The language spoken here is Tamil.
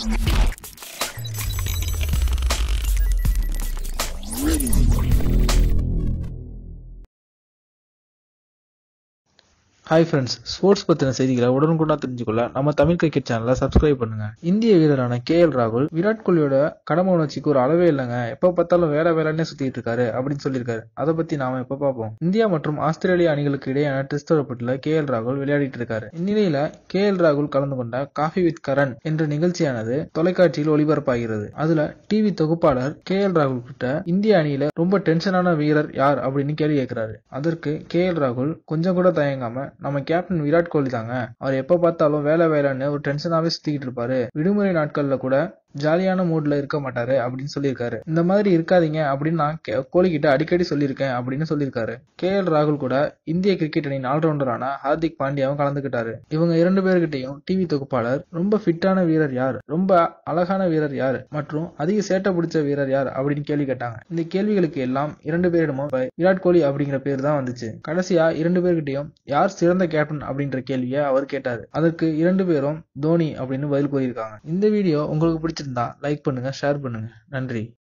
ஹாய் ஃப்ரெண்ட்ஸ் ஸ்போர்ட்ஸ் பத்தின செய்திகளை உடனுக்குடா தெரிஞ்சுக்கொள்ள நம்ம தமிழ் கிரிக்கெட் சேனலை சப்ஸ்கிரைப் பண்ணுங்க இந்திய வீரரான கே எல் ராகுல் விராட் கோலியோட கடமை உணர்ச்சிக்கு ஒரு அளவே இல்லைங்க எப்ப பார்த்தாலும் வேலை வேலைன்னே சுத்திட்டு இருக்காரு அப்படின்னு சொல்லியிருக்காரு அதை பத்தி நாம எப்ப பார்ப்போம் இந்தியா மற்றும் ஆஸ்திரேலியா அணிகளுக்கு இடையேயான டெஸ்ட் தொடர்பட்டில் கே எல் ராகுல் விளையாடிட்டு இருக்காரு இந்நிலையில கே எல் ராகுல் கலந்து கொண்ட காஃபி வித் கரண் என்ற நிகழ்ச்சியானது தொலைக்காட்சியில் ஒளிபரப்பாகிறது அதுல டிவி தொகுப்பாளர் கே எல் ராகுல் கிட்ட இந்திய அணியில ரொம்ப டென்ஷனான வீரர் யார் அப்படின்னு கேள்வி கேட்கிறாரு அதற்கு கே எல் ராகுல் கொஞ்சம் கூட தயங்காம நம்ம கேப்டன் விராட் கோலி தாங்க அவர் எப்ப பார்த்தாலும் வேலை வேலைன்னு ஒரு டென்ஷனாவே சுத்திக்கிட்டு இருப்பாரு விடுமுறை நாட்கள்ல கூட ஜாலியான மூட்ல இருக்க மாட்டாரு அப்படின்னு சொல்லியிருக்காரு இந்த மாதிரி இருக்காதீங்க அப்படின்னு நான் கே- கோலி கிட்ட அடிக்கடி சொல்லியிருக்கேன் அப்படின்னு சொல்லியிருக்காரு கே எல் ராகுல் கூட இந்திய கிரிக்கெட் அணியின் ஆல்ரவுண்டரான ஹார்திக் பாண்டியாவும் கலந்துக்கிட்டாரு இவங்க இரண்டு பேர்கிட்டையும் டிவி தொகுப்பாளர் ரொம்ப ஃபிட்டான வீரர் யார் ரொம்ப அழகான வீரர் யார் மற்றும் அதிக சேட்டை பிடிச்ச வீரர் யார் அப்படின்னு கேள்வி கேட்டாங்க இந்த கேள்விகளுக்கு எல்லாம் இரண்டு பேரிடமும் இப்ப விராட் கோலி அப்படிங்கிற பேர் தான் வந்துச்சு கடைசியா இரண்டு பேர்கிட்டயும் யார் சிறந்த கேப்டன் அப்படின்ற கேள்வியை அவர் கேட்டாரு அதற்கு இரண்டு பேரும் தோனி அப்படின்னு பதில் கூறியிருக்காங்க இந்த வீடியோ உங்களுக்கு பிடிச்சிருந்தா லைக் பண்ணுங்க ஷேர் பண்ணுங்க நன்றி